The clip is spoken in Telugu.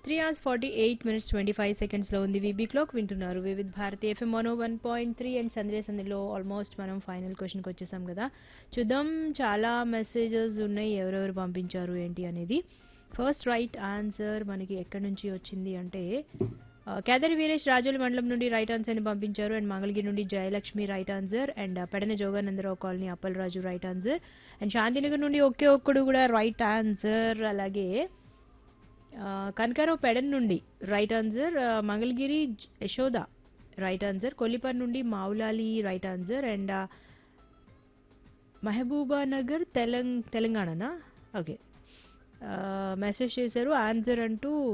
three hours forty eight minutes twenty five సెకండ్స్లో ఉంది వీబీ క్లాక్ వింటున్నారు Vividh Bharati FM one one point three and Sunday సందేలో ఆల్మోస్ట్ మనం ఫైనల్ క్వశ్చన్కి వచ్చేసాం కదా చూద్దాం చాలా మెసేజెస్ ఉన్నాయి ఎవరెవరు పంపించారు ఏంటి అనేది ఫస్ట్ రైట్ ఆన్సర్ మనకి ఎక్కడి నుంచి వచ్చింది అంటే ఆ, కేదరి వీరేష్ రాజోలి మండలం నుండి రైట్ ఆన్సర్ ని పంపించారు అండ్ మంగళగిరి నుండి Jayalakshmi right answer and Pedana Joganandarao colony Appalaraju right answer and Shantinagar నుండి ఒకే ఒక్కడు కూడా రైట్ ఆన్సర్ అలాగే ఆ, కనకారావు పెడన్ నుండి రైట్ ఆన్సర్ ఆ, మంగళగిరి జ- యశోద రైట్ ఆన్సర్ కొల్లిపర్ నుండి మావులాలి రైట్ ఆన్సర్ అండ్ ఆ, మహబూబా నగర్ తెలంగ్ తెలంగాణనా ఓకే మెసేజ్ చేశారు ఆన్సర్ అంటూ